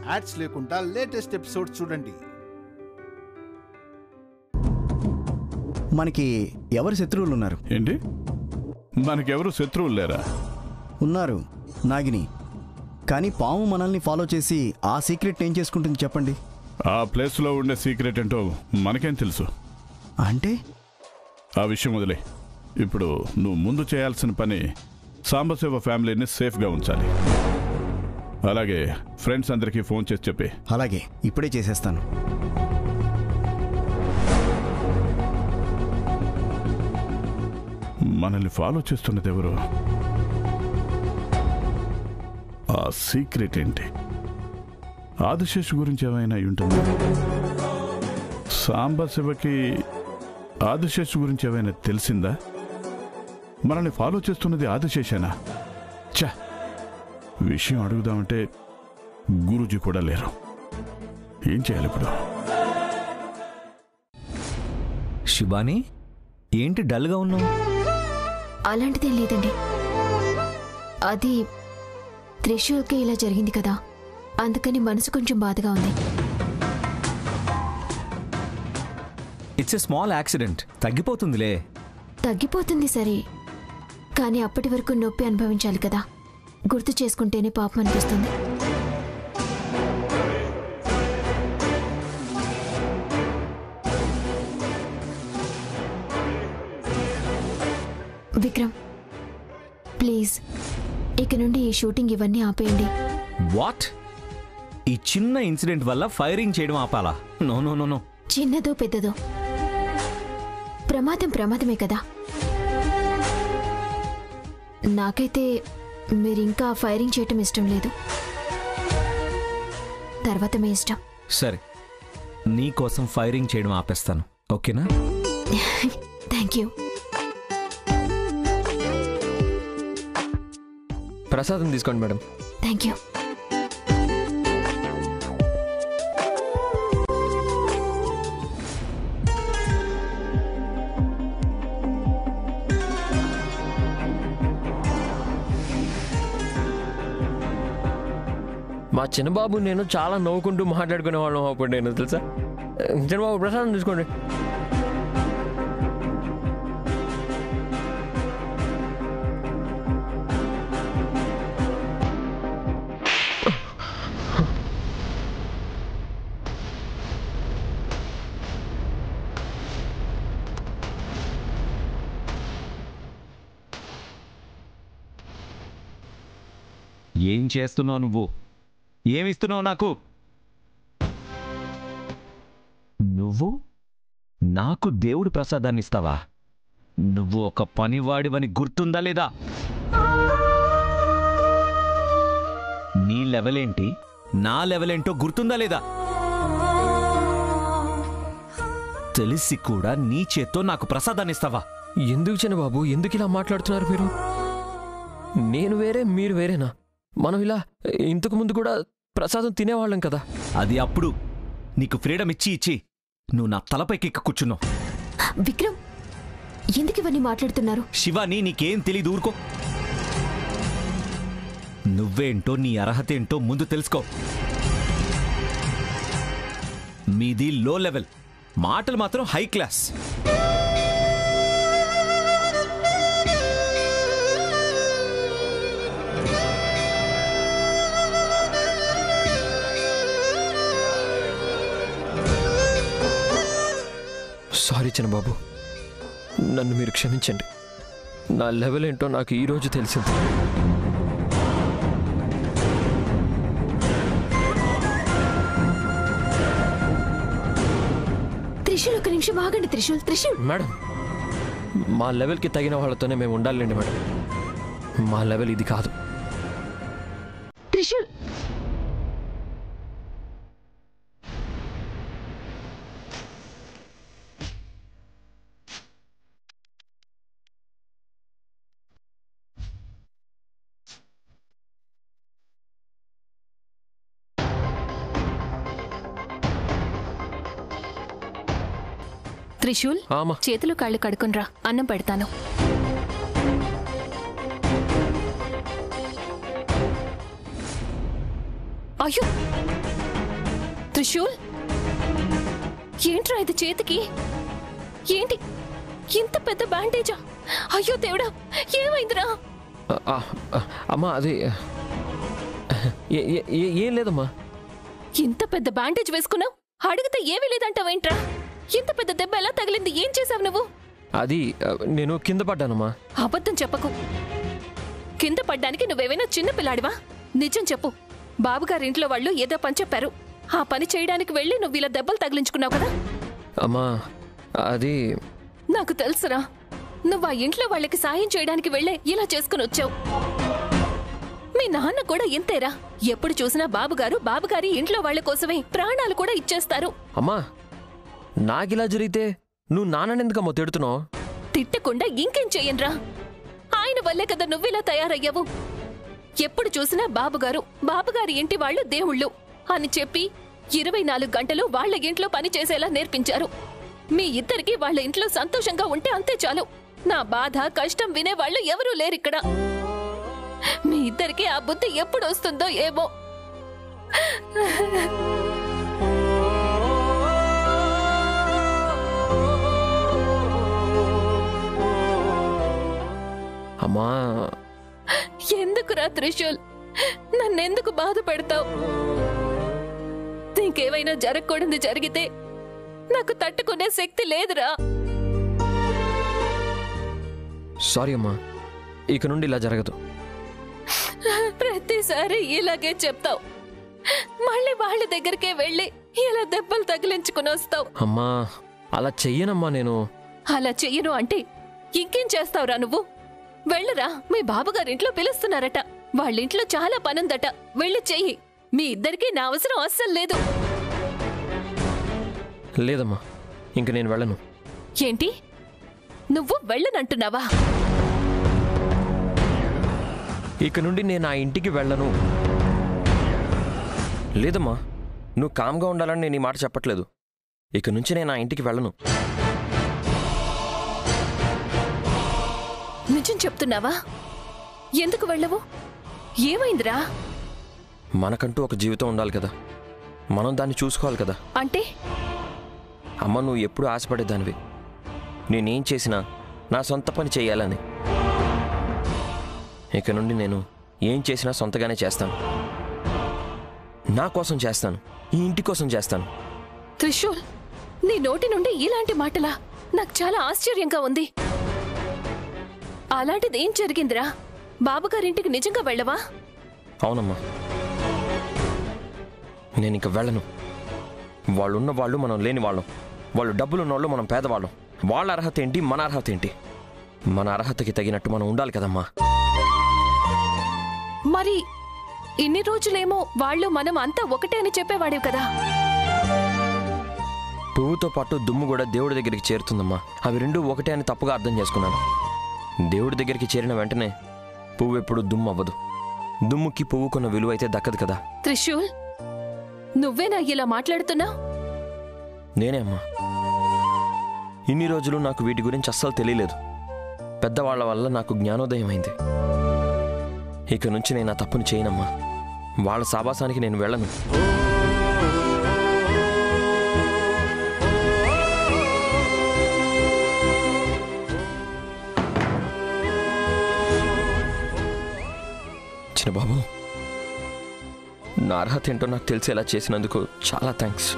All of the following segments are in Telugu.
యాడ్స్ లేకుండా లేటెస్ట్ ఎపిసోడ్ చూడండి మనకి ఎవరు శత్రువులు ఉన్నారు ఏంటి మనకెవరు శత్రువులు లేరా ఉన్నారు నాగిని కానీ పాము మనల్ని ఫాలో చేసి ఆ సీక్రెట్ ఏం చేసుకుంటుంది చెప్పండి ఆ ప్లేస్లో ఉండే సీక్రెట్ ఏంటో మనకేం తెలుసు అంటే ఆ విషయం వదిలే ఇప్పుడు నువ్వు ముందు చేయాల్సిన పని సాంబశివ ఫ్యామిలీని సేఫ్గా ఉంచాలి అలాగే ఫ్రెండ్స్ అందరికీ ఫోన్ చేసి చెప్పి అలాగే ఇప్పుడే చేసేస్తాను మనల్ని ఫాలో చేస్తున్నది ఎవరు ఆ సీక్రెట్ ఏంటి ఆదిశేషు గురించి ఏమైనా అయి ఉంటుంది సాంబశివకి ఆదిశేషు గురించి ఏమైనా తెలిసిందా మనల్ని ఫాలో చేస్తున్నది ఆదిశేషేనా చ విషయం అడుగుదామంటే గురూజీ కూడా లేరు ఏం చేయాలి ఇప్పుడు శిబాని ఏంటి డల్గా ఉన్నావు అలాంటిదేం లేదండి అది త్రిశూల్కే ఇలా జరిగింది కదా అందుకని మనసు కొంచెం బాధగా ఉంది ఇట్స్ ఎ స్మాల్ యాక్సిడెంట్ తగ్గిపోతుందిలే తగ్గిపోతుంది సరే కానీ అప్పటి వరకు నొప్పి అనుభవించాలి కదా గుర్తు చేసుకుంటేనే పాపం అనిపిస్తుంది విక్రమ్ ప్లీజ్ ఇక నుండి ఈ షూటింగ్ ఇవన్నీ ఆపేయండి వాట్ ఈ చిన్న ఇన్సిడెంట్ వల్ల ఫైరింగ్ చేయడం ఆపాలా నో నో నో నో చిన్నదో పెద్దదో ప్రమాదం ప్రమాదమే కదా నాకైతే మీరింకా ఫైరింగ్ చేయటం ఇష్టం లేదు తర్వాత మీ ఇష్టం సరే నీ కోసం ఫైరింగ్ చేయడం ఆపేస్తాను ఓకేనా థ్యాంక్ యూ ప్రసాదం తీసుకోండి మేడం థ్యాంక్ యూ మా చిన్నబాబు నేను చాలా నవ్వుకుంటూ మాట్లాడుకునే వాళ్ళం అప్పుడు నేను తెలుసా చిన్నబాబు ప్రసాదం తీసుకోండి ఏం చేస్తున్నావు నువ్వు ఏమిస్తున్నావు నాకు నువ్వు నాకు దేవుడి ప్రసాదాన్ని ఇస్తావా నువ్వు ఒక పనివాడివని గుర్తుందా లేదా నీ లెవెల్ ఏంటి నా లెవెల్ ఏంటో గుర్తుందా లేదా తెలిసి కూడా నీ చేత్తో నాకు ప్రసాదాన్ని ఇస్తావా ఎందుకు చిన్నబాబు ఎందుకు ఇలా మాట్లాడుతున్నారు మీరు నేను వేరే మీరు వేరేనా మనం ఇలా ఇంతకు ముందు కూడా ప్రసాదం తినేవాళ్ళం కదా అది అప్పుడు నీకు ఫ్రీడమ్ ఇచ్చి ఇచ్చి నువ్వు నా తలపైకి ఎక్క కూర్చున్నావు విక్రమ్ ఎందుకు ఇవన్నీ మాట్లాడుతున్నారు శివాని నీకేం తెలీదు ఊరుకో నువ్వేంటో నీ అర్హత ఏంటో ముందు తెలుసుకో మీది లో లెవెల్ మాటలు మాత్రం హై క్లాస్ సారీ చిన్నబాబు నన్ను మీరు క్షమించండి నా లెవెల్ ఏంటో నాకు ఈరోజు తెలిసింది త్రిశూల్ ఒక నిమిషం ఆగండి త్రిశూల్ త్రిశూల్ మేడం మా లెవెల్కి తగిన వాళ్ళతోనే మేము ఉండాలండి మేడం మా లెవెల్ ఇది కాదు త్రిశూల్ త్రిశూల్ ఆమా చేతులు కాళ్ళు కడుకునిరా అన్నం పెడతాను అయ్యో త్రిశూల్ ఏంట్రా ఇది చేతికి ఏంటి ఇంత పెద్ద బ్యాండేజా అయ్యో దేవుడా ఏమైందిరా ఆ, ఆ, ఆ, అమ్మా అది ఏ- ఏ- ఏ- ఏం లేదమ్మా ఇంత పెద్ద బ్యాండేజ్ వేసుకున్నావు అడిగితే ఏమీ లేదంటావేంట్రా ఇంత పెద్ద దెబ్బ ఎలా తగిలింది ఏం చేసావు నువ్వు అది ఆ, నేను కింద పడ్డానమ్మా అబద్ధం చెప్పకు కింద పడ్డానికి నువ్వేమైనా చిన్న పిల్లాడివా నిజం చెప్పు బాబుగారి ఇంట్లో వాళ్ళు ఏదో పని చెప్పారు ఆ పని చేయడానికి వెళ్ళి నువ్వు ఇలా దెబ్బలు తగిలించుకున్నావు కదా అమ్మా అది నాకు తెలుసురా నువ్వు ఆ ఇంట్లో వాళ్ళకి సాయం చేయడానికి వెళ్ళే ఇలా చేసుకుని వచ్చావు మీ నాన్న కూడా ఇంతేరా ఎప్పుడు చూసినా బాబుగారు బాబుగారి ఇంట్లో వాళ్ళ కోసమే ప్రాణాలు కూడా ఇచ్చేస్తారు అమ్మా నాకిలా జరిగితే నువ్వు నాన్ననెందుకమ్మా తిడుతున్నావు తిట్టకుండా ఇంకేం చెయ్యన్రా ఆయన వల్లే కదా నువ్విలా తయారయ్యావు ఎప్పుడు చూసినా బాబుగారు బాబుగారి ఇంటి వాళ్ళు దేవుళ్ళు అని చెప్పి ఇరవై నాలుగు గంటలు వాళ్ళ ఇంట్లో పని చేసేలా నేర్పించారు మీ ఇద్దరికి వాళ్ళ ఇంట్లో సంతోషంగా ఉంటే అంతే చాలు నా బాధ కష్టం వినేవాళ్ళు ఎవరూ లేరిక్కడ మీ ఇద్దరికి ఆ బుద్ధి ఎప్పుడు వస్తుందో ఏమో అమ్మా ఎందుకురా త్రిశూల్ నన్నెందుకు బాధ పెడతావు నీకేమైనా జరగకూడదు జరిగితే నాకు తట్టుకునే శక్తి లేదురా సారీ అమ్మా ఇక నుండి ఇలా జరగదు ప్రతిసారి ఇలాగే చెప్తావు మళ్ళీ వాళ్ళ దగ్గరికే వెళ్ళి ఇలా దెబ్బలు తగిలించుకుని వస్తావు అమ్మా అలా చెయ్యనమ్మా నేను అలా చెయ్యను అంటే ఇంకేం చేస్తావురా నువ్వు వెళ్ళరా మీ బాబుగారింట్లో పిలుస్తున్నారట వాళ్ళింట్లో చాలా పనుందట వెళ్ళి చెయ్యి మీ ఇద్దరికీ నా అవసరం అస్సలు లేదు లేదమ్మా ఇంక నేను వెళ్ళను ఏంటి నువ్వు వెళ్ళనంటున్నావా ఇక నుండి నేను ఆ ఇంటికి వెళ్ళను లేదమ్మా నువ్వు కామ్గా ఉండాలని నేను ఈ మాట చెప్పట్లేదు ఇక నుంచి నేను ఆ ఇంటికి వెళ్ళను నిజం చెప్తున్నావా ఎందుకు వెళ్ళవు ఏమైందిరా మనకంటూ ఒక జీవితం ఉండాలి కదా మనం దాన్ని చూసుకోవాలి కదా అంటే అమ్మ నువ్వు ఎప్పుడు ఆశపడేదానివి నేనేం చేసినా నా సొంత పని చేయాలని ఇక నుండి నేను ఏం చేసినా సొంతగానే చేస్తాను నా కోసం చేస్తాను ఈ ఇంటి కోసం చేస్తాను త్రిశూల్ నీ నోటి నుండి ఇలాంటి మాటలా నాకు చాలా ఆశ్చర్యంగా ఉంది అలాంటిది ఏం జరిగిందిరా బాబుగారింటికి నిజంగా వెళ్ళవా అవునమ్మా నేను ఇక వెళ్ళను వాళ్ళున్న వాళ్ళు మనం లేని వాళ్ళం వాళ్ళు డబ్బులు ఉన్నోళ్ళు మనం పేదవాళ్ళం వాళ్ళ అర్హత ఏంటి మన అర్హత ఏంటి మన అర్హతకి తగినట్టు మనం ఉండాలి కదమ్మా మరి ఇన్ని రోజులేమో వాళ్ళు మనం అంతా ఒకటే అని చెప్పేవాడేవు కదా పువ్వుతో పాటు దుమ్ము కూడా దేవుడి దగ్గరికి చేరుతుందమ్మా అవి రెండు ఒకటే అని తప్పుగా అర్థం చేసుకున్నాను దేవుడి దగ్గరికి చేరిన వెంటనే పువ్వు ఎప్పుడు దుమ్ము అవ్వదు దుమ్ముకి పువ్వుకున్న విలువ అయితే దక్కదు కదా త్రిశూల్ నువ్వేనా ఇలా మాట్లాడుతున్నావు నేనే అమ్మా ఇన్ని రోజులు నాకు వీటి గురించి అస్సలు తెలియలేదు పెద్దవాళ్ల వల్ల నాకు జ్ఞానోదయం అయింది ఇక నుంచి నేను ఆ తప్పుని చేయనమ్మా వాళ్ళ సావాసానికి నేను వెళ్ళను చిన్న బాబు నా అర్హత ఏంటో నాకు తెలిసేలా చేసినందుకు చాలా థ్యాంక్స్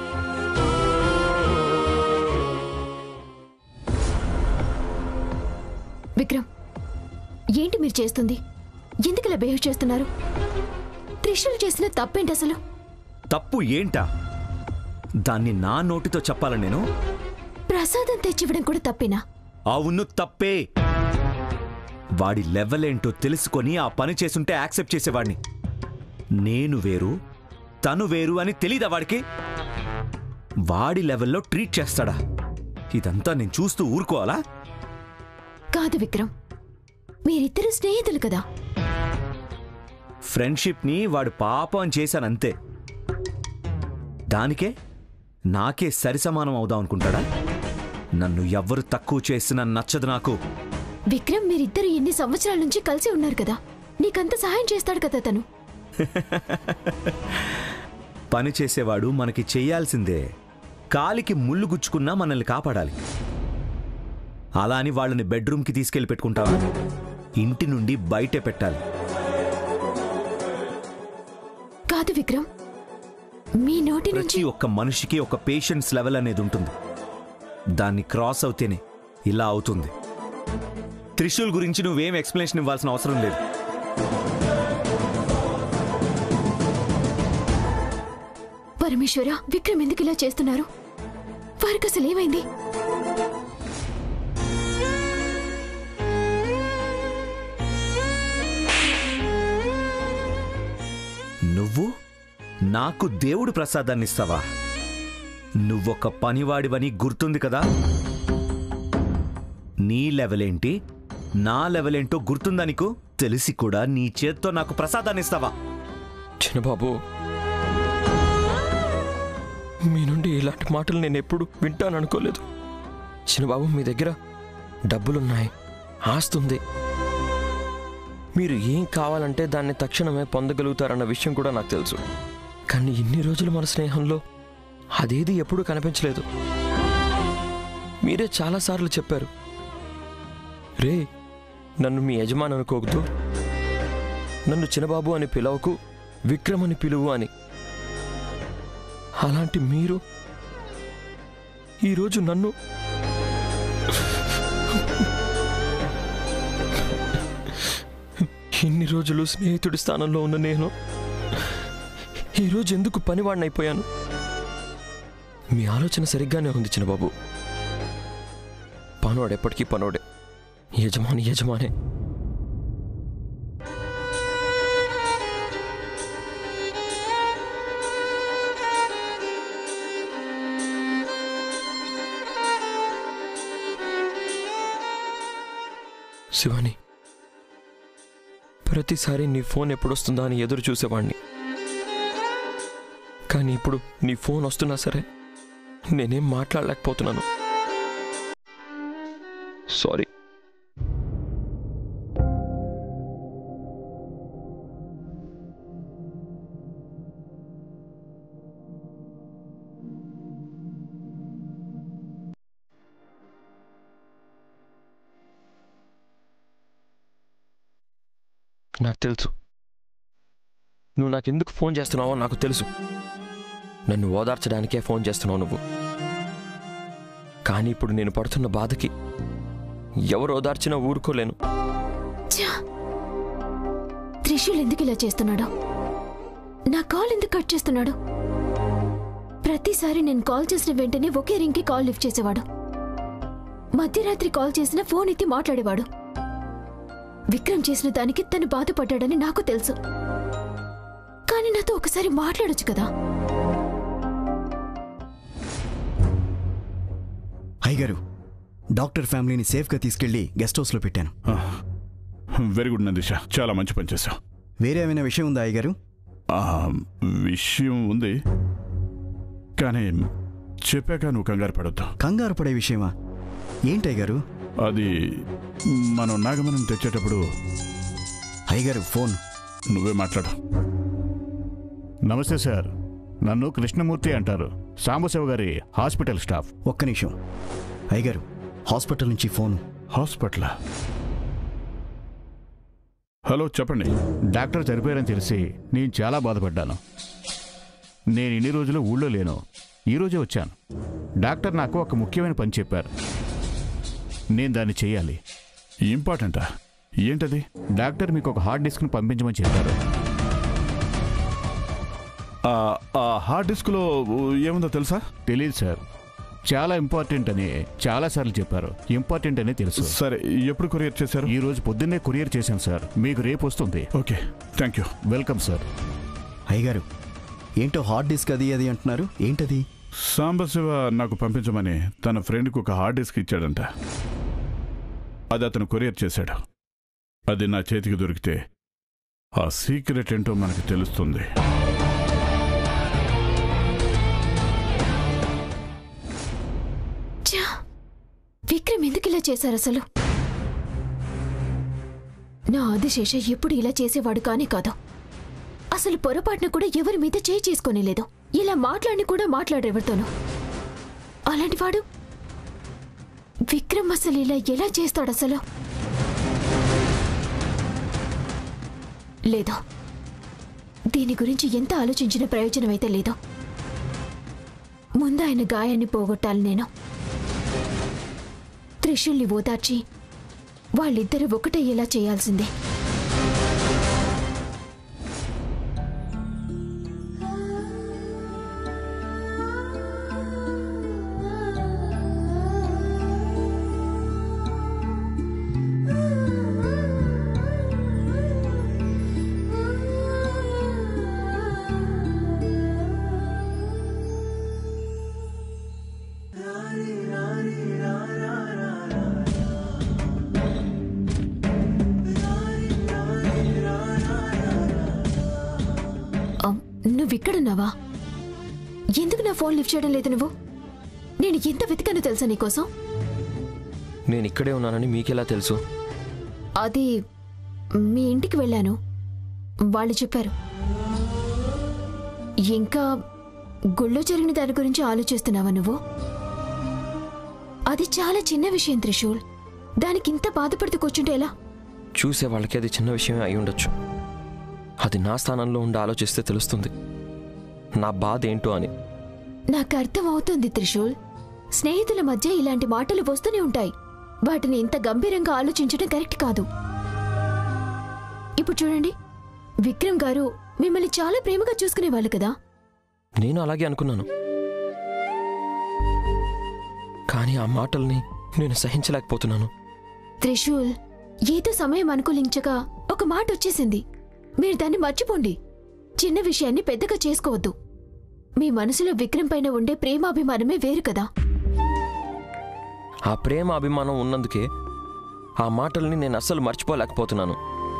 విక్రమ్ ఏంటి మీరు చేస్తుంది ఎందుకు ఇలా బిహేవ్ చేస్తున్నారు త్రిశూల్ చేసిన తప్పేంటి అసలు తప్పు ఏంటా దాన్ని నా నోటితో చెప్పాల నేను ప్రసాదం తెచ్చివ్వడం కూడా తప్పేనా అవును తప్పే వాడి లెవెల్ ఏంటో తెలుసుకొని ఆ పని చేసుంటే యాక్సెప్ట్ చేసేవాడిని నేను వేరు తను వేరు అని తెలీదా వాడికి వాడి లెవెల్లో ట్రీట్ చేస్తాడా ఇదంతా నేను చూస్తూ ఊరుకోవాలా కాదు విక్రమ్ మీరిద్దరు స్నేహితులు కదా ఫ్రెండ్షిప్ని వాడు పాపం చేశానంతే దానికే నాకే సరిసమానం అవుదాం అనుకుంటాడా నన్ను ఎవ్వరు తక్కువ చేసినా నచ్చదు నాకు విక్రమ్ మీరిద్దరు ఎన్ని సంవత్సరాల నుంచి కలిసి ఉన్నారు కదా నీకంత సహాయం చేస్తాడు కదా తను పని చేసేవాడు మనకి చెయ్యాల్సిందే కాలికి ముళ్ళు గుచ్చుకున్నా మనల్ని కాపాడాలి అలా అని వాళ్ళని బెడ్రూమ్కి తీసుకెళ్లి పెట్టుకుంటావా ఇంటి నుండి బయటే పెట్టాలి కాదు విక్రమ్ మీ నోటి నుంచి ప్రతి ఒక్క మనిషికి ఒక పేషెన్స్ లెవెల్ అనేది ఉంటుంది దాన్ని క్రాస్ అవుతేనే ఇలా అవుతుంది త్రిశూల్ గురించి నువ్వేం ఎక్స్ప్లెనేషన్ ఇవ్వాల్సిన అవసరం లేదు పరమేశ్వర విక్రమ్ ఎందుకు ఇలా చేస్తున్నారు వారికి అసలు ఏమైంది నువ్వు నాకు దేవుడు ప్రసాదాన్ని ఇస్తావా నువ్వొక పనివాడివని గుర్తుంది కదా నీ లెవెల్ ఏంటి నా లెవెల్ ఏంటో గుర్తుందా నీకు తెలిసి కూడా నీ చేత్తో నాకు ప్రసాదాన్ని ఇస్తావా చిన్నబాబు మీ నుండి ఇలాంటి మాటలు నేను ఎప్పుడు వింటాను అనుకోలేదు చిన్నబాబు మీ దగ్గర డబ్బులున్నాయి ఆస్తుంది మీరు ఏం కావాలంటే దాన్ని తక్షణమే పొందగలుగుతారన్న విషయం కూడా నాకు తెలుసు కానీ ఇన్ని రోజులు మన స్నేహంలో అదేది ఎప్పుడూ కనిపించలేదు మీరే చాలాసార్లు చెప్పారు రే నన్ను మీ యజమాని అనుకోవద్దు నన్ను చిన్నబాబు అని పిలవకు విక్రమ్ అని పిలువు అని అలాంటి మీరు ఈరోజు నన్ను ఇన్ని రోజులు స్నేహితుడి స్థానంలో ఉన్న నేను ఈరోజు ఎందుకు పనివాడినైపోయాను మీ ఆలోచన సరిగ్గానే ఉంది చిన్నబాబు పనోడు ఎప్పటికీ పనోడే యజమాని యజమానే శివాని ప్రతిసారి నీ ఫోన్ ఎప్పుడొస్తుందా అని ఎదురు చూసేవాణ్ణి కానీ ఇప్పుడు నీ ఫోన్ వస్తున్నా సరే నేనేం మాట్లాడలేకపోతున్నాను సారీ నాకు తెలుసు నువ్వు నాకెందుకు ఫోన్ చేస్తున్నావో నాకు తెలుసు నన్ను ఓదార్చడానికే ఫోన్ చేస్తున్నావు నువ్వు కానీ ఇప్పుడు నేను పడుతున్న బాధకి ఎవరు ఓదార్చినా ఊరుకోలేను ఛా! త్రిశూల్ ఎందుకు ఇలా చేస్తున్నాడు నా కాల్ ఎందుకు కట్ చేస్తున్నాడు ప్రతిసారి నేను కాల్ చేసిన వెంటనే ఒకే రింగ్కి కాల్ లిఫ్ట్ చేసేవాడు మధ్యరాత్రి కాల్ చేసిన ఫోన్ ఎత్తి మాట్లాడేవాడు విక్రమ్ చేసిన దానికి తను బాధపడ్డాడని నాకు తెలుసు కానీ నాతో ఒకసారి మాట్లాడొచ్చు కదా అయ్యగారు డాక్టర్ ఫ్యామిలీని సేఫ్గా తీసుకెళ్లి గెస్ట్ హౌస్లో పెట్టాను వెరీ గుడ్ నందిష చాలా మంచి పని చేశావు వేరే ఏమైనా విషయం ఉందా అయ్యగారు ఆ, విషయం ఉంది కానీ చెప్పాక నువ్వు కంగారు పడొద్దు కంగారు పడే విషయమా ఏంటి అయ్యగారు అది మనం నాగమనం తెచ్చేటప్పుడు అయ్యగారు ఫోన్ నువ్వే మాట్లాడు నమస్తే సార్ నన్ను కృష్ణమూర్తి అంటారు సాంబశివ గారి హాస్పిటల్ స్టాఫ్ ఒక్క నిమిషం అయ్యగారు హాస్పిటల్ నుంచి ఫోన్ హాస్పిటల్ హలో చెప్పండి డాక్టర్ చనిపోయారని తెలిసి నేను చాలా బాధపడ్డాను నేను ఇన్ని రోజులు ఊళ్ళో లేను ఈరోజే వచ్చాను డాక్టర్ నాకు ఒక ముఖ్యమైన పని చెప్పారు నేను దాన్ని చేయాలి ఇంపార్టెంటా ఏంటది డాక్టర్ మీకు ఒక హార్డ్ డిస్క్ని పంపించమని చెప్పారు ఆ, ఆ హార్డ్ డిస్క్లో ఏముందో తెలుసా తెలియదు సార్ చాలా ఇంపార్టెంట్ అని చాలాసార్లు చెప్పారు ఇంపార్టెంట్ అని తెలుసు సరే ఎప్పుడు కొరియర్ చేశారు ఈ రోజు పొద్దున్నే కొరియర్ చేశాను సార్ మీకు రేపు వస్తుంది okay thank you welcome sir అయ్యగారు ఏంటో హార్డ్ డిస్క్ అది అది అంటున్నారు ఏంటది సాంబశివ నాకు పంపించమని తన ఫ్రెండ్కి ఒక హార్డ్ డిస్క్ ఇచ్చాడంట అది అతను కొరియర్ చేశాడు అది నా చేతికి దొరికితే ఆ సీక్రెట్ ఏంటో మనకు తెలుస్తుంది ఛా! విక్రమ్ ఎందుకు ఇలా చేశారు అసలు నా ఆదిశేష ఎప్పుడు ఇలా చేసేవాడు కానీ కాదు అసలు పొరపాటున కూడా ఎవరి మీద చేయి చేసుకోనేలేదు ఇలా మాట్లాడి కూడా మాట్లాడు ఎవరితోనూ అలాంటి వాడు విక్రమ్ అసలు ఇలా ఎలా చేస్తాడు అసలు లేదు దీని గురించి ఎంత ఆలోచించిన ప్రయోజనం అయితే లేదు ముందు ఆయన గాయాన్ని పోగొట్టాలి నేను త్రిశూల్ని ఓదార్చి వాళ్ళిద్దరూ ఒకటయ్యేలా చేయాల్సిందే అమ్, నువ్విక్కడున్నావా ఎందుకు నా ఫోన్ లిఫ్ట్ చేయడం లేదు నువ్వు నేను ఎంత వెతికానో తెలుసా నీకోసం నేను ఇక్కడే ఉన్నానని మీకెలా తెలుసు అది మీ ఇంటికి వెళ్ళాను వాళ్ళు చెప్పారు ఇంకా గుళ్ళో జరిగిన దాని గురించి ఆలోచిస్తున్నావా నువ్వు అది చాలా చిన్న విషయం త్రిశూల్ దానికి ఇంత బాధపడుతూ కూర్చుంటే ఎలా చూసే వాళ్ళకి అది చిన్న విషయమే అయి ఉండొచ్చు అది నా స్థానంలో ఉండి ఆలోచిస్తే తెలుస్తుంది నా బాధ ఏంటో అని నాకు అర్థం అవుతుంది త్రిశూల్ స్నేహితుల మధ్య ఇలాంటి మాటలు వస్తూనే ఉంటాయి వాటిని ఇంత గంభీరంగా ఆలోచించడం కరెక్ట్ కాదు ఇప్పుడు చూడండి విక్రమ్ గారు మిమ్మల్ని చాలా ప్రేమగా చూసుకునేవాళ్ళు కదా నేను అలాగే అనుకున్నాను కానీ ఆ మాటల్ని నేను సహించలేకపోతున్నాను త్రిశూల్ ఏదో సమయం అనుకూలించగా ఒక మాట వచ్చేసింది మీరు దాన్ని మర్చిపోండి చిన్న విషయాన్ని పెద్దగా చేసుకోవద్దు మీ మనసులో విక్రమ్ పైన ఉండే ప్రేమాభిమానమే వేరు కదా ఆ ప్రేమ అభిమానం ఉన్నందుకే ఆ మాటల్ని నేను అస్సలు మర్చిపోలేకపోతున్నాను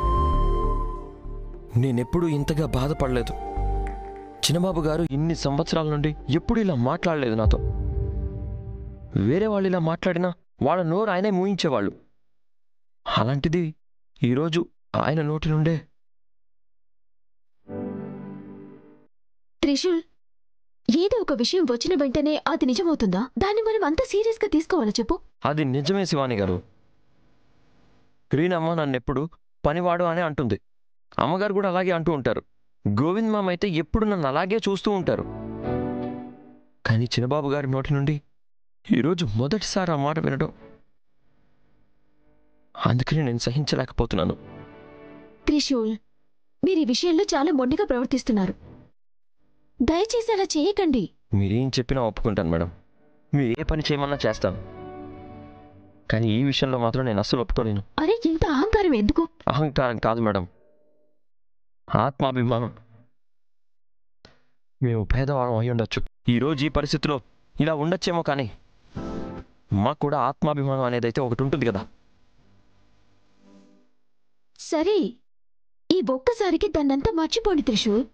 నేనెప్పుడూ ఇంతగా బాధపడలేదు చిన్నబాబు గారు ఇన్ని సంవత్సరాల నుండి ఎప్పుడు ఇలా మాట్లాడలేదు నాతో వేరే వాళ్ళు ఇలా మాట్లాడినా వాళ్ళ నోరు ఆయనే మూయించేవాళ్ళు అలాంటిది ఈరోజు ఆయన నోటి నుండే త్రిశూల్ ఏదో ఒక విషయం వచ్చిన వెంటనే అది నిజమవుతుందా దాన్ని మనం అంత సీరియస్ గా తీసుకోవాలా చెప్పు అది నిజమే శివాని గారు గ్రీనమ్మ నన్నెప్పుడు పనివాడు అని అంటుంది అమ్మగారు కూడా అలాగే అంటూ ఉంటారు గోవింద్ మామ అయితే ఎప్పుడు నన్ను అలాగే చూస్తూ ఉంటారు కానీ చిన్నబాబు గారి నోటి నుండి ఈరోజు మొదటిసారి ఆ మాట వినడం అందుకని నేను సహించలేకపోతున్నాను త్రిశూల్ మీరు ఈ విషయంలో చాలా మొండిగా ప్రవర్తిస్తున్నారు దయచేసి అలా చేయకండి మీరేం చెప్పినా ఒప్పుకుంటాను మేడం మీరు ఏ పని చేయమన్నా చేస్తాను కానీ ఈ విషయంలో మాత్రం నేను అస్సలు ఒప్పుకోలేను అరే ఇంత అహంకారం ఎందుకు అహంకారం కాదు మేడం ఆత్మాభిమానం మేము పేదవాళ్ళం అయి ఉండొచ్చు ఈరోజు ఈ పరిస్థితిలో ఇలా ఉండొచ్చేమో కానీ మాకు కూడా ఆత్మాభిమానం అనేది అయితే ఒకటి ఉంటుంది కదా సరే ఈ ఒక్కసారికి దాన్నంతా మర్చిపోండి త్రిశూల్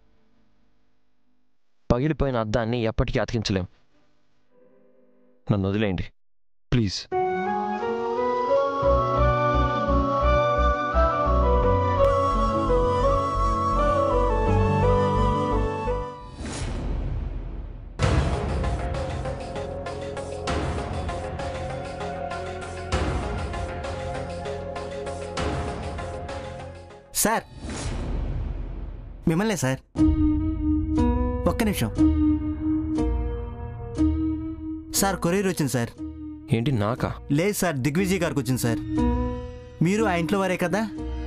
పగిలిపోయిన అద్దాన్ని ఎప్పటికీ అతికించలేం నన్ను వదిలేయండి ప్లీజ్ సార్ మిమ్మల్నే సార్ ఒక్క నిమిషం సార్ కొరియర్ వచ్చింది సార్ ఏంటి నాకా లేదు సార్ దిగ్విజయ్ గారికి వచ్చింది సార్ మీరు ఆ ఇంట్లో వారే కదా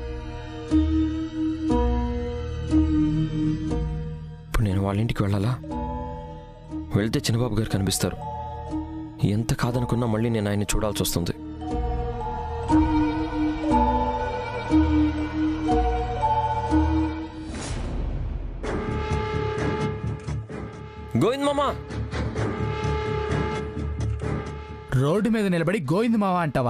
ఇప్పుడు నేను వాళ్ళ ఇంటికి వెళ్ళాలా వెళ్తే చిన్నబాబు గారు కనిపిస్తారు ఎంత కాదనుకున్నా మళ్ళీ నేను ఆయన్ని చూడాల్సి వస్తుంది గోవింద్ మామా రోడ్డు మీద నిలబడి గోవింద మావ అంటావా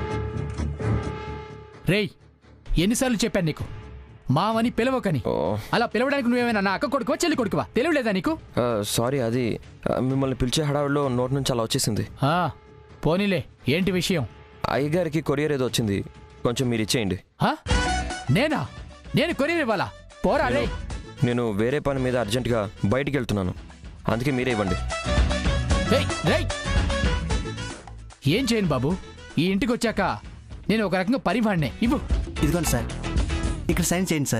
రేయ్ ఎన్నిసార్లు చెప్పాను నీకు మావని పిలవకని ఓ అలా పిలవడానికి నువ్వేమైనా నా అక్క కొడుకువా చెల్లి కొడుకువా తెలియలేదా నీకు ఆ, సారీ అది ఆ, మిమ్మల్ని పిలిచే హడావిడిలో నోటి నుంచి అలా వచ్చేసింది ఆ, పోనీలే ఏంటి విషయం అయ్యగారికి కొరియర్ ఏదో వచ్చింది కొంచెం మీరు ఇచ్చేయండి ఆ? నేనా నేను కొరియర్ ఇవ్వాలా పోరా రే నేను వేరే పని మీద అర్జెంటుగా బయటికి వెళ్తున్నాను అందుకే మీరే ఇవ్వండి రేయ్, రేయ్! ఏం చేయను బాబు ఈ ఇంటికి వచ్చాక నేను ఒక రకంగా పరివాణ్ణే ఇవ్వు ఇదిగోండి సార్ ఇక్కడ సైన్ చేయండి సార్